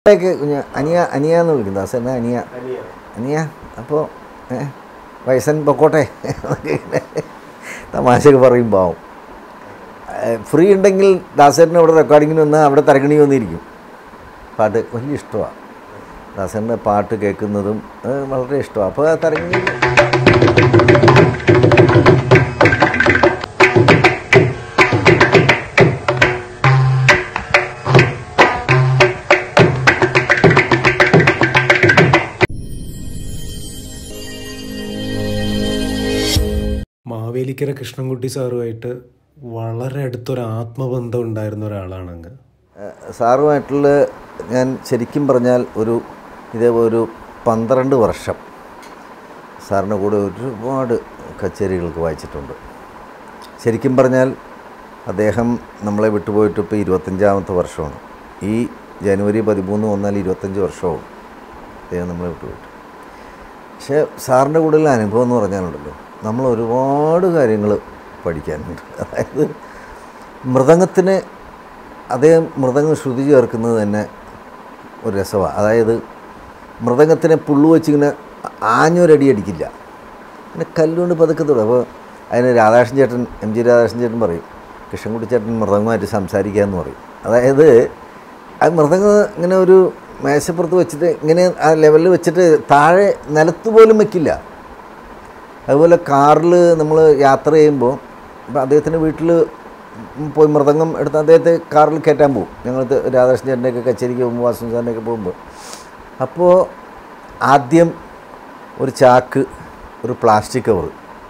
ഒക്കെ കുഞ്ഞ് അനിയ അനിയ എന്ന് വിളിക്കും ദാസനെ അനിയ അനിയ അപ്പോൾ വയസ്സൻ പൊക്കോട്ടെ എന്നൊക്കെ ഇങ്ങനെ തമാശയൊക്കെ പറയും പാവം ഫ്രീ ഉണ്ടെങ്കിൽ ദാസേട്ടന് അവിടെ റെക്കോർഡിങ്ങിന് വന്നാൽ അവിടെ തരകണി വന്നിരിക്കും പാട്ട് വലിയ ഇഷ്ടമാണ് ദാസേട്ടൻ്റെ പാട്ട് കേൾക്കുന്നതും അത് വളരെ ഇഷ്ടമാണ് അപ്പോൾ ആ തരകണി മാവേലിക്കര കൃഷ്ണൻകുട്ടി സാറുമായിട്ട് വളരെ അടുത്തൊരു ആത്മബന്ധം ഉണ്ടായിരുന്ന ഒരാളാണ് അങ്ങ് ഏഹ് സാറുമായിട്ടുള്ള ഞാൻ ശരിക്കും പറഞ്ഞാൽ ഒരു ഇതേപോലെ ഒരു പന്ത്രണ്ട് വർഷം സാറിൻ്റെ കൂടെ ഒരുപാട് കച്ചേരികൾക്ക് വായിച്ചിട്ടുണ്ട് ശരിക്കും പറഞ്ഞാൽ അദ്ദേഹം നമ്മളെ വിട്ടുപോയിട്ട് ഇപ്പോൾ ഇരുപത്തഞ്ചാമത്തെ വർഷമാണ് ഈ ജനുവരി പതിമൂന്ന് വന്നാൽ ഇരുപത്തഞ്ച് വർഷമാവും അദ്ദേഹം നമ്മളെ വിട്ടുപോയിട്ട് പക്ഷേ സാറിൻ്റെ കൂടെയുള്ള അനുഭവം എന്ന് പറഞ്ഞാലുണ്ടല്ലോ നമ്മൾ ഒരുപാട് കാര്യങ്ങൾ പഠിക്കാനുണ്ട് അതായത് മൃദംഗത്തിന് അദ്ദേഹം മൃദംഗം ശ്രുതി ചേർക്കുന്നത് തന്നെ ഒരു രസമാണ് അതായത് മൃദംഗത്തിനെ പുള്ളു വെച്ചിങ്ങനെ ആഞ്ഞൊരടി അടിക്കില്ല പിന്നെ കല്ലുകൊണ്ട് പതുക്കെ തൊടും അപ്പോൾ അതിന് രാധാകൃഷ്ണൻ ചേട്ടൻ എം ജി രാധാകൃഷ്ണൻ ചേട്ടൻ പറയും കൃഷ്ണൻകുട്ടി ചേട്ടൻ മൃദംഗമായിട്ട് സംസാരിക്കുക എന്ന് പറയും അതായത് ആ മൃദംഗം ഇങ്ങനെ ഒരു മേശപ്പുറത്ത് വെച്ചിട്ട് ഇങ്ങനെ ആ ലെവലിൽ വെച്ചിട്ട് താഴെ നിലത്ത് പോലും വെക്കില്ല അതുപോലെ കാറിൽ നമ്മൾ യാത്ര ചെയ്യുമ്പോൾ ഇപ്പം അദ്ദേഹത്തിൻ്റെ വീട്ടിൽ പോയി മൃദംഗം എടുത്ത് അദ്ദേഹത്തെ കാറിൽ കയറ്റാൻ പോകും ഞങ്ങൾ രാധാകൃഷ്ണൻ ചേട്ടൻ്റെയൊക്കെ കച്ചേരിക്ക് പോകുമ്പോൾ വാസു സാറിൻ്റെയൊക്കെ പോകുമ്പോൾ അപ്പോൾ ആദ്യം ഒരു ചാക്ക് ഒരു പ്ലാസ്റ്റിക് കവർ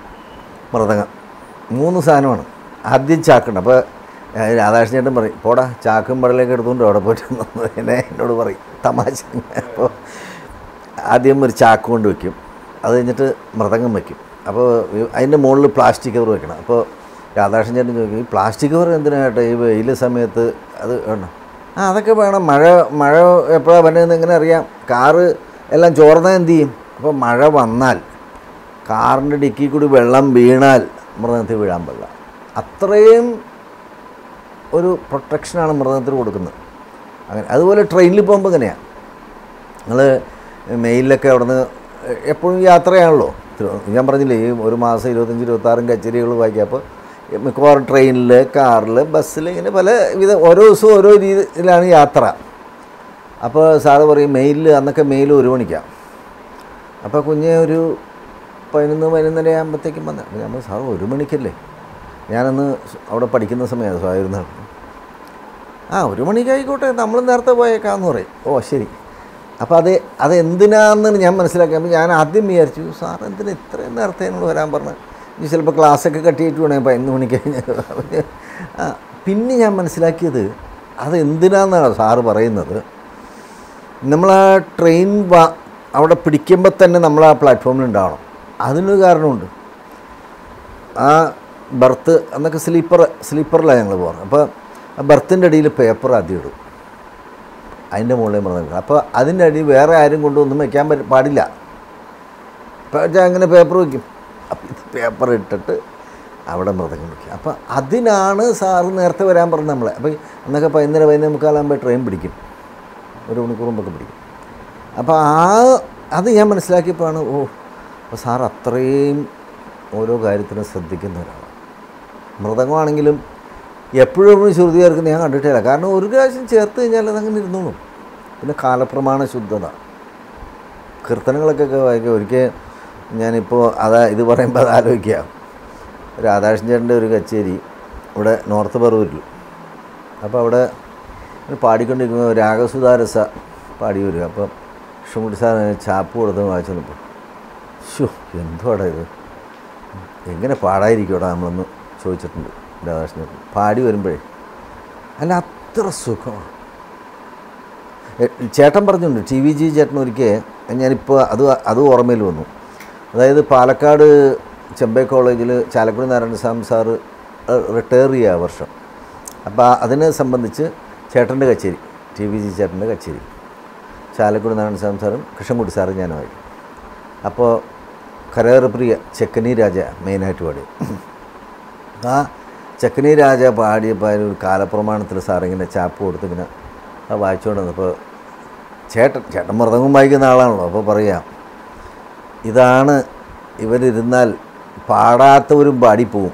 മൃദംഗം മൂന്ന് സാധനമാണ് ആദ്യം ചാക്കുണ്ട് അപ്പോൾ ഏഹ് രാധാകൃഷ്ണൻ ചേട്ടൻ പറയും പോടാ ചാക്കും പടലൊക്കെ എടുത്തുകൊണ്ട് അവിടെ പോയിട്ട് വന്നു എന്നെ എന്നോട് പറയും തമാശ അപ്പോൾ ആദ്യം ഒരു ചാക്ക് കൊണ്ട് വയ്ക്കും അത് കഴിഞ്ഞിട്ട് മൃദംഗം വയ്ക്കും അപ്പോൾ അതിൻ്റെ മുകളിൽ പ്ലാസ്റ്റിക് കവർ വെക്കണം അപ്പോൾ രാധാകൃഷ്ണൻ ചേട്ടൻ ചോദിക്കും ഈ പ്ലാസ്റ്റിക് കവർ എന്തിനാട്ടെ ഈ വെയിൽ സമയത്ത് അത് വേണം ആ അതൊക്കെ വേണം മഴ മഴ എപ്പോഴാണ് വരുന്നതെന്ന് എങ്ങനെ അറിയാം കാറ് എല്ലാം ചോർന്നാൽ എന്ത് ചെയ്യും അപ്പോൾ മഴ വന്നാൽ കാറിൻ്റെ ഡിക്കി കൂടി വെള്ളം വീണാൽ മൃഗത്തിൽ വീഴാൻ പാടില്ല അത്രയും ഒരു പ്രൊട്ടക്ഷനാണ് മൃഗത്തിന് കൊടുക്കുന്നത് അങ്ങനെ അതുപോലെ ട്രെയിനിൽ പോകുമ്പോൾ എങ്ങനെയാണ് നിങ്ങൾ മെയിലൊക്കെ അവിടുന്ന് എപ്പോഴും യാത്രയാണല്ലോ തിരു- ഞാൻ പറഞ്ഞില്ലേ ഈ ഒരു മാസം ഇരുപത്തഞ്ച് ഇരുപത്താറും കച്ചേരികൾ വായിക്കുക അപ്പോൾ മിക്കവാറും ട്രെയിനിൽ കാറിൽ ബസ്സിൽ ഇങ്ങനെ പല വിധ ഓരോ ദിവസവും ഓരോ രീതിയിലാണ് യാത്ര അപ്പോൾ സാറ് പറയും മെയിലിൽ അന്നൊക്കെ മെയിൽ ഒരു മണിക്കാണ് അപ്പോൾ കുഞ്ഞ് ഒരു പതിനൊന്ന് പതിനൊന്നര ആകുമ്പോഴത്തേക്കും വന്ന അപ്പോൾ ഞാൻ പറഞ്ഞു, സാർ ഒരു മണിക്കല്ലേ ഞാനന്ന് അവിടെ പഠിക്കുന്ന സമയമാണ് സായിരുന്നാൾ ആ ഒരു മണിക്കായിക്കോട്ടെ നമ്മൾ നേരത്തെ പോയേക്കാന്ന് പറയും ഓ ശരി അപ്പോൾ അത് അത് എന്തിനാണെന്ന് ഞാൻ മനസ്സിലാക്കി അപ്പോൾ ഞാൻ ആദ്യം വിചാരിച്ചു സാർ എന്തിനാ ഇത്രയും നേരത്തെ എന്നോട് വരാൻ പറഞ്ഞു ഇനി ചിലപ്പോൾ ക്ലാസ്സൊക്കെ കട്ട് ചെയ്തിട്ട് വേണേ പതിനൊന്ന് മണിക്ക് കഴിഞ്ഞാൽ ആ പിന്നെ ഞാൻ മനസ്സിലാക്കിയത് അത് എന്തിനാണെന്നാണ് സാറ് പറയുന്നത് നമ്മൾ ആ ട്രെയിൻ വാ അവിടെ പിടിക്കുമ്പോൾ തന്നെ നമ്മൾ ആ പ്ലാറ്റ്ഫോമിൽ ഉണ്ടാവണം അതിനൊരു കാരണമുണ്ട് ആ ബർത്ത് അന്നൊക്കെ സ്ലീപ്പർ സ്ലീപ്പറിലാണ് ഞങ്ങൾ പോകുന്നത് അപ്പോൾ ആ ബർത്തിൻ്റെ അടിയിൽ പേപ്പർ ആദ്യം ഇടും അതിൻ്റെ മുകളിൽ മൃതങ്ങൾ അപ്പോൾ അതിൻ്റെ അടിയിൽ വേറെ ആരും കൊണ്ടൊന്നും വയ്ക്കാൻ പറ്റ പാടില്ല അപ്പോൾ അങ്ങനെ പേപ്പർ വയ്ക്കും അപ്പോൾ ഇത് പേപ്പർ ഇട്ടിട്ട് അവിടെ മൃതകം വയ്ക്കും അപ്പോൾ അതിനാണ് സാറ് നേരത്തെ വരാൻ പറഞ്ഞത് നമ്മളെ അപ്പോൾ അന്നൊക്കെ പതിനൊന്നര പതിനൊന്നേ മുക്കാലാകുമ്പോൾ ട്രെയിൻ പിടിക്കും ഒരു മണിക്കൂർ മുമ്പൊക്കെ പിടിക്കും അപ്പോൾ ആ അത് ഞാൻ മനസ്സിലാക്കിയപ്പോഴാണ് ഓ അപ്പോൾ സാർ അത്രയും ഓരോ കാര്യത്തിനും ശ്രദ്ധിക്കുന്ന ഒരാളാണ് മൃതകമാണെങ്കിലും എപ്പോഴും എപ്പോഴും ശ്രുതി ചേർക്കുന്ന ഞാൻ കണ്ടിട്ടില്ല കാരണം ഒരു പ്രാവശ്യം ചേർത്ത് കഴിഞ്ഞാൽ അതങ്ങനെ ഇരുന്നോളും പിന്നെ കാലപ്രമാണ ശുദ്ധത കീർത്തനങ്ങളൊക്കെ വായിക്കുക ഒരിക്കൽ ഞാനിപ്പോൾ അതാ ഇത് പറയുമ്പോൾ അത് ആലോചിക്കുക രാധാകൃഷ്ണൻ ചേട്ടൻ്റെ ഒരു കച്ചേരി ഇവിടെ നോർത്ത് പറവൂരിൽ അപ്പോൾ അവിടെ ഇങ്ങനെ പാടിക്കൊണ്ടിരിക്കുമ്പോൾ രാഗസുധാരസ പാടി വരിക അപ്പോൾ കൃഷ്ണൻകുട്ടി സാർ ചാപ്പ് കൊടുത്ത് വായിച്ചപ്പോൾ ഷോ എന്തുവാടാ ഇത് എങ്ങനെ പാടായിരിക്കോടാ നമ്മളൊന്ന് ചോദിച്ചിട്ടുണ്ട് രാധാകൃഷ്ണൻ പാടി വരുമ്പോഴേ അല്ല അത്ര സുഖമാണ് എ, ചേട്ടൻ പറഞ്ഞിട്ടുണ്ട് ടി വി ജി ചേട്ടൻ ഒരിക്കൽ ഞാനിപ്പോൾ അത് അത് ഓർമ്മയിൽ വന്നു അതായത് പാലക്കാട് ചെമ്പൈ കോളേജിൽ ചാലക്കുടി നാരായണസ്വാമി സാറ് റിട്ടയർ ചെയ്യുക ആ വർഷം അപ്പോൾ അതിനെ സംബന്ധിച്ച് ചേട്ടൻ്റെ കച്ചേരി ടി വി ജി ചേട്ടൻ്റെ കച്ചേരി ചാലക്കുടി നാരായണസ്വാമി സാറും കൃഷ്ണൻകുട്ടി സാറും ഞാനുമായി അപ്പോൾ കരേറപ്രിയ ചെക്കനി രാജ മെയിനായിട്ട് പാടി ആ ചെക്കനി രാജ പാടിയപ്പോൾ അതിന് ഒരു കാലപ്രമാണത്തിൽ സാറിങ്ങനെ ചാപ്പ് കൊടുത്ത് ഇങ്ങനെ അത് വായിച്ചുകൊണ്ട് വന്നപ്പോൾ ചേട്ടൻ ചേട്ടൻ മൃദംഗം വായിക്കുന്ന ആളാണല്ലോ അപ്പോൾ പറയാം ഇതാണ് ഇവരിരുന്നാൽ പാടാത്തവരും പാടിപ്പോവും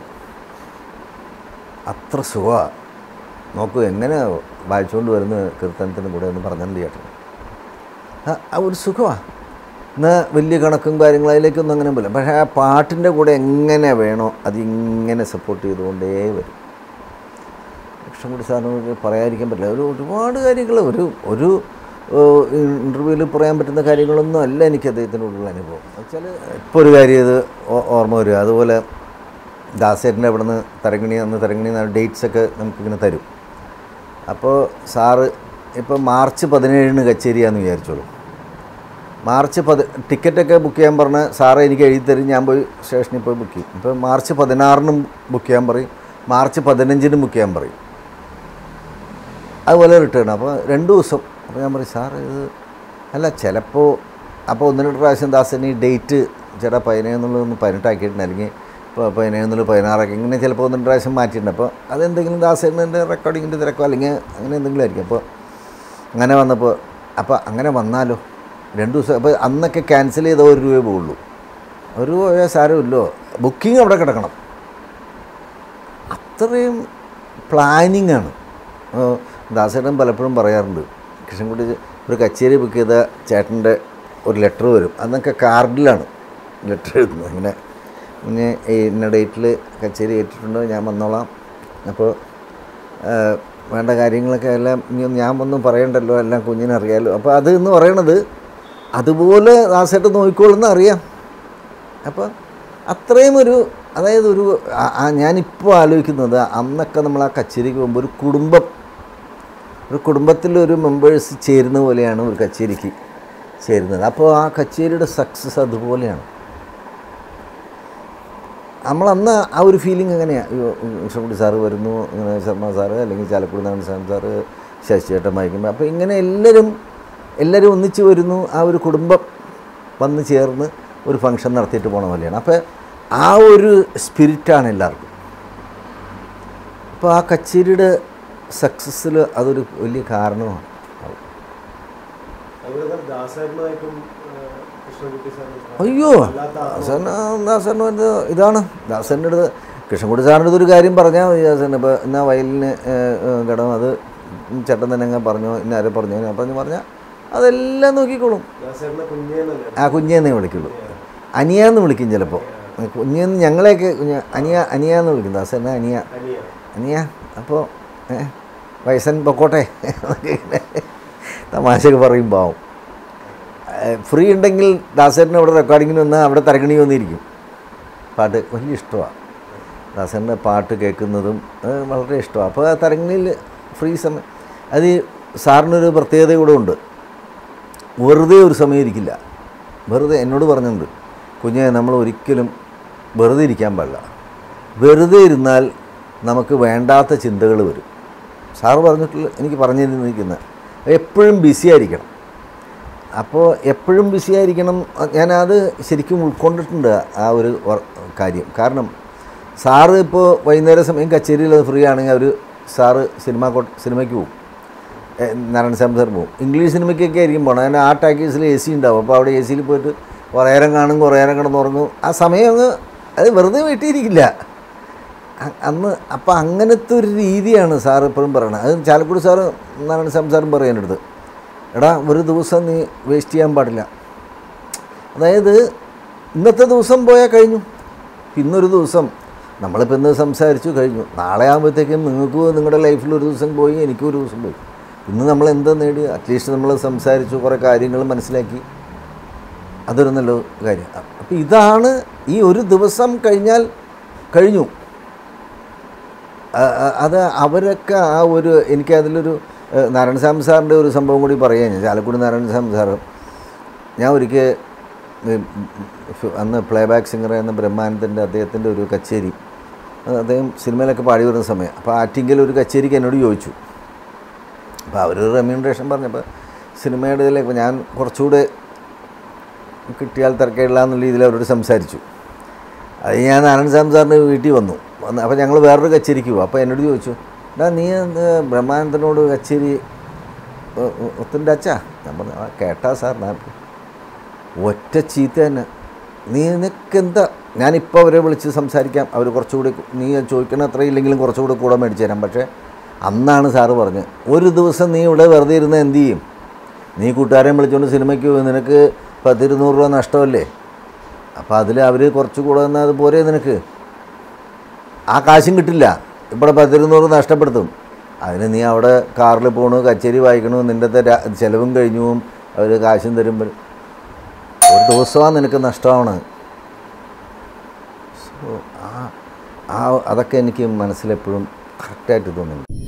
അത്ര സുഖമാണ് നോക്കൂ എങ്ങനെ വായിച്ചുകൊണ്ട് വരുന്ന കീർത്തനത്തിന് കൂടെ എന്ന് പറഞ്ഞിട്ടുണ്ട് ചേട്ടൻ ആ ആ ഒരു സുഖമാണ് എന്നാൽ വലിയ കണക്കും കാര്യങ്ങളും അതിലേക്കൊന്നും അങ്ങനെ പോലും പക്ഷേ ആ പാട്ടിൻ്റെ കൂടെ എങ്ങനെ വേണോ അതിങ്ങനെ സപ്പോർട്ട് ചെയ്തുകൊണ്ടേ വരും കൃഷ്ണൻകുടി സാറിന് പറയാതിരിക്കാൻ പറ്റില്ല ഒരു ഒരുപാട് കാര്യങ്ങൾ ഒരു ഒരു ഇൻ്റർവ്യൂവിൽ പറയാൻ പറ്റുന്ന കാര്യങ്ങളൊന്നും അല്ല എനിക്ക് അദ്ദേഹത്തിനോടുള്ള അനുഭവം വെച്ചാൽ ഇപ്പോൾ ഒരു കാര്യം ഇത് ഓ- ഓർമ്മ വരിക അതുപോലെ ദാസേട്ടൻ്റെ അവിടെ നിന്ന് തരങ്ങിണി അന്ന് തരങ്ങിണി ഡേറ്റ്സൊക്കെ നമുക്കിങ്ങനെ തരും അപ്പോൾ സാറ് ഇപ്പോൾ മാർച്ച് പതിനേഴിന് കച്ചേരിയാന്ന് വിചാരിച്ചോളൂ മാർച്ച് പതി ടിക്കറ്റൊക്കെ ബുക്ക് ചെയ്യാൻ പറഞ്ഞ് സാറ് എനിക്ക് എഴുതി തരും ഞാൻ പോയി സ്റ്റേഷനിൽ പോയി ബുക്ക് ചെയ്യും ഇപ്പോൾ മാർച്ച് പതിനാറിനും ബുക്ക് ചെയ്യാൻ പറയും മാർച്ച് പതിനഞ്ചിനും ബുക്ക് ചെയ്യാൻ പറയും അതുപോലെ റിട്ടേൺ അപ്പോൾ രണ്ട് ദിവസം അപ്പോൾ ഞാൻ പറയും സാർ ഇത് അല്ല ചിലപ്പോൾ അപ്പോൾ ഒന്ന് രണ്ട് പ്രാവശ്യം ദാസൻ ഈ ഡേറ്റ് ചേട്ടാ പതിനേഴെന്നുള്ളതൊന്ന് പതിനെട്ടാക്കിയിട്ടുണ്ട് അല്ലെങ്കിൽ ഇപ്പോൾ പതിനേഴെന്നുള്ളത് പതിനാറാക്കി ഇങ്ങനെ ചിലപ്പോൾ ഒന്ന് രണ്ട് പ്രാവശ്യം മാറ്റിയിട്ടുണ്ട് അപ്പോൾ അതെന്തെങ്കിലും ദാസേൻ്റെ റെക്കോർഡിങ്ങിൻ്റെ തിരക്കോ അല്ലെങ്കിൽ അങ്ങനെ എന്തെങ്കിലും ആയിരിക്കും അപ്പോൾ അങ്ങനെ വന്നപ്പോൾ അപ്പോൾ അങ്ങനെ വന്നാലോ രണ്ട് ദിവസം അപ്പോൾ അന്നൊക്കെ ക്യാൻസൽ ചെയ്ത ഒരു രൂപയെ പോകുള്ളൂ ഒരു രൂപ പോയാൽ സാരമില്ലോ ബുക്കിംഗ് അവിടെ കിടക്കണം അത്രയും പ്ലാനിങ് ആണ് ദാസേട്ടൻ പലപ്പോഴും പറയാറുണ്ട് കൃഷ്ണൻകുട്ടി ഒരു കച്ചേരി ബുക്ക് ചെയ്ത ചേട്ടൻ്റെ ഒരു ലെറ്റർ വരും അന്നൊക്കെ കാർഡിലാണ് ലെറ്റർ എഴുതുന്നത് ഇങ്ങനെ ഇങ്ങനെ ഈ ഇന്ന ഡേറ്റിൽ കച്ചേരി ഏറ്റിട്ടുണ്ടോ ഞാൻ വന്നോളാം അപ്പോൾ ആ, വേണ്ട കാര്യങ്ങളൊക്കെ എല്ലാം ഇനി ഒന്നും ഞാൻ ഒന്നും പറയണ്ടല്ലോ എല്ലാം കുഞ്ഞിനറിയാലോ അപ്പോൾ അത് എന്ന് പറയണത് അതുപോലെ ദാസേട്ടൻ നോക്കിക്കോളുന്ന അറിയാം അപ്പോൾ അത്രയും ഒരു അതായത് ഒരു ആ- ആ ഞാനിപ്പോൾ ആലോചിക്കുന്നത് അന്നൊക്കെ നമ്മൾ ആ കച്ചേരിക്ക് പോകുമ്പോൾ ഒരു കുടുംബം ഒരു കുടുംബത്തിലൊരു മെമ്പേഴ്സ് ചേരുന്ന പോലെയാണ് ഒരു കച്ചേരിക്ക് ചേരുന്നത് അപ്പോൾ ആ കച്ചേരിയുടെ സക്സസ് അതുപോലെയാണ് നമ്മളന്ന് ആ ഒരു ഫീലിംഗ് എങ്ങനെയാണ് കൃഷ്ണൻകുട്ടി സാറ് വരുന്നു ഇങ്ങനെ ശർമ്മ സാറ് അല്ലെങ്കിൽ ചാലക്കുടി നാരായണ സാറ് ശശിചേട്ടൻ വായിക്കുമ്പോൾ അപ്പോൾ ഇങ്ങനെ എല്ലാവരും എല്ലാവരും ഒന്നിച്ച് വരുന്നു ആ ഒരു കുടുംബം വന്ന് ചേർന്ന് ഒരു ഫംഗ്ഷൻ നടത്തിയിട്ട് പോണ പോലെയാണ് അപ്പോൾ ആ ഒരു സ്പിരിറ്റാണ് എല്ലാവർക്കും അപ്പോൾ ആ കച്ചേരിയുടെ സക്സസ്സിൽ അതൊരു വലിയ കാരണമാണ് അതുപോലെ തന്നെ ദാസേട്ടനായിട്ടും കൃഷ്ണൻകുട്ടി സാറിനും അയ്യോ ദാസന് ദാസന് ഇത് ഇതാണ് ദാസൻ്റെ അടുത്ത് കൃഷ്ണൻകുട്ടി സാറിൻ്റെ അടുത്ത് ഒരു കാര്യം പറഞ്ഞാൽ മതി ദാസന് ഇപ്പോൾ എന്നാ വയലിന് കടം അത് ചേട്ടൻ തന്നെ അങ്ങ് പറഞ്ഞോ ഇന്ന ആരെ പറഞ്ഞോ ഞാൻ പറഞ്ഞു പറഞ്ഞാൽ അതെല്ലാം നോക്കിക്കോളും ദാസേട്ടനെ കുഞ്ഞേന്നല്ലേ ആ കുഞ്ഞെന്നേ വിളിക്കുള്ളൂ അനിയാന്ന് വിളിക്കും ചിലപ്പോൾ കുഞ്ഞെന്ന് ഞങ്ങളെയൊക്കെ കുഞ്ഞ് അനിയ അനിയാന്ന് വിളിക്കും ദാസനെ അനിയ അനിയ അനിയ അപ്പോൾ വയസ്സൻ പൊക്കോട്ടെ എന്നൊക്കെ ഇങ്ങനെ തമാശയൊക്കെ പറയും പാവം ഫ്രീ ഉണ്ടെങ്കിൽ ദാസേട്ടന് ഇവിടെ റെക്കോർഡിങ്ങിന് വന്നാൽ അവിടെ തരകണി വന്നിരിക്കും പാട്ട് വലിയ ഇഷ്ടമാണ് ദാസേട്ടൻ്റെ പാട്ട് കേൾക്കുന്നതും അത് വളരെ ഇഷ്ടമാണ് അപ്പോൾ ആ തരങ്ങണിയിൽ ഫ്രീ സമയം അത് ഈ സാറിനൊരു പ്രത്യേകത കൂടെ ഉണ്ട് വെറുതെ ഒരു സമയം ഇരിക്കില്ല വെറുതെ എന്നോട് പറഞ്ഞിട്ടുണ്ട് കുഞ്ഞെ നമ്മൾ ഒരിക്കലും വെറുതെ ഇരിക്കാൻ പാടില്ല വെറുതെ ഇരുന്നാൽ നമുക്ക് വേണ്ടാത്ത ചിന്തകൾ വരും സാറ് പറഞ്ഞിട്ടുള്ള എനിക്ക് പറഞ്ഞു തന്നിരിക്കുന്നത് എപ്പോഴും ബിസി ആയിരിക്കണം അപ്പോൾ എപ്പോഴും ബിസി ആയിരിക്കണം ഞാനത് ശരിക്കും ഉൾക്കൊണ്ടിട്ടുണ്ട് ആ ഒരു വർ- കാര്യം കാരണം സാറ് ഇപ്പോൾ വൈകുന്നേര സമയം കച്ചേരിയിൽ ഫ്രീ ആണെങ്കിൽ അവർ സാറ് സിനിമ കോ- സിനിമയ്ക്ക് പോകും ഏ, നാരായണ സ്വാമി സാർ പോകും ഇംഗ്ലീഷ് സിനിമയ്ക്കൊക്കെ ആയിരിക്കും പോകണം അതിന് ആ ടാക്കീസിൽ എ സി ഉണ്ടാവും അപ്പോൾ അവിടെ എ സിയിൽ പോയിട്ട് കുറേ നേരം കാണും കുറേ നേരം കിടന്നുറങ്ങും ആ സമയം അങ്ങ് അത് വെറുതെ വീട്ടിയിരിക്കില്ല അ- അന്ന് അപ്പം അങ്ങനത്തെ ഒരു രീതിയാണ് സാർ എപ്പോഴും പറയണത് അത് ചാലക്കുടി സാറ് നാരായണ സ്വാമി സാറും പറയും എൻ്റെ അടുത്ത് എടാ ഒരു ദിവസം നീ വേസ്റ്റ് ചെയ്യാൻ പാടില്ല അതായത് ഇന്നത്തെ ദിവസം പോയാൽ കഴിഞ്ഞു ഇന്നൊരു ദിവസം നമ്മളിപ്പോൾ ഇന്ന് സംസാരിച്ചു കഴിഞ്ഞു നാളെ ആകുമ്പോഴത്തേക്കും നിങ്ങൾക്ക് നിങ്ങളുടെ ലൈഫിൽ ഒരു ദിവസം പോയി എനിക്കും ഒരു ദിവസം പോയി ഇന്ന് നമ്മൾ എന്താ നേടി അറ്റ്ലീസ്റ്റ് നമ്മൾ സംസാരിച്ചു കുറേ കാര്യങ്ങൾ മനസ്സിലാക്കി അതൊരു നല്ല കാര്യം അപ്പോൾ ഇതാണ് ഈ ഒരു ദിവസം കഴിഞ്ഞാൽ കഴിഞ്ഞു ആ- ആ- അത് അവരൊക്കെ ആ ഒരു എനിക്ക് അതിലൊരു ഏഹ്, നാരായണസ്വാമി സാറിൻ്റെ ഒരു സംഭവം കൂടി പറയാൻ ഞാൻ ചാലക്കുടി നാരായണസ്വാമി സാറ് ഞാൻ ഒരിക്കൽ ഉം, ഉം, അന്ന് പ്ലേ ബാക്ക് സിംഗർ എന്ന ബ്രഹ്മാനന്ദൻ്റെ അദ്ദേഹത്തിൻ്റെ ഒരു കച്ചേരി അത് അദ്ദേഹം സിനിമയിലൊക്കെ പാടി വരുന്ന സമയം അപ്പോൾ ആറ്റിങ്കൽ ഒരു കച്ചേരിക്ക് എന്നോട് ചോദിച്ചു അപ്പോൾ അവരൊരു റെമ്യൂണറേഷൻ പറഞ്ഞപ്പോൾ സിനിമയുടെ ഇതിലേക്ക് ഞാൻ കുറച്ചുകൂടെ കിട്ടിയാൽ തിരക്കേടില്ല എന്നുള്ള രീതിയിൽ അവരോട് സംസാരിച്ചു അത് ഞാൻ നാരായണ സ്വാമി സാറിൻ്റെ വീട്ടിൽ വന്നു വന്ന് അപ്പോൾ ഞങ്ങൾ വേറൊരു കച്ചേരിക്ക് പോകും അപ്പോൾ എന്നോട് ചോദിച്ചു എടാ നീ എന്ത് ബ്രഹ്മാനന്ദനോട് കച്ചേരി ഒത്തിൻ്റെ അച്ഛാ ഞാൻ പറഞ്ഞു ആ കേട്ടാ സാർ ഞാൻ ഒറ്റ ചീത്ത തന്നെ നീ നിനക്കെന്താ ഞാനിപ്പോൾ അവരെ വിളിച്ച് സംസാരിക്കാം അവർ കുറച്ചുകൂടി നീ ചോദിക്കണ അത്ര ഇല്ലെങ്കിലും കുറച്ചുകൂടി കൂടെ മേടിച്ചു തരാം പക്ഷേ അന്നാണ് സാറ് പറഞ്ഞത് ഒരു ദിവസം നീ ഇവിടെ വെറുതെ ഇരുന്ന് എന്ത് ചെയ്യും നീ കൂട്ടുകാരെ വിളിച്ചുകൊണ്ട് സിനിമയ്ക്ക് പോയി നിനക്ക് പത്തിരുന്നൂറ് രൂപ നഷ്ടമല്ലേ അപ്പോൾ അതിൽ അവർ കുറച്ചുകൂടെ എന്നാൽ അത് പോരെ നിനക്ക് ആ കാശും കിട്ടില്ല ഇവിടെ പത്തിരുന്നൂറ് നഷ്ടപ്പെടുത്തും അതിന് നീ അവിടെ കാറിൽ പോകണു കച്ചേരി വായിക്കണു നിൻ്റെ ചിലവും കഴിഞ്ഞു അവർ കാശും തരുമ്പോൾ ഒരു ദിവസമാണ് നിനക്ക് നഷ്ടമാവണത് സോ ആ ആ അതൊക്കെ എനിക്ക് മനസ്സിലെപ്പോഴും കറക്റ്റായിട്ട് തോന്നുന്നുണ്ട്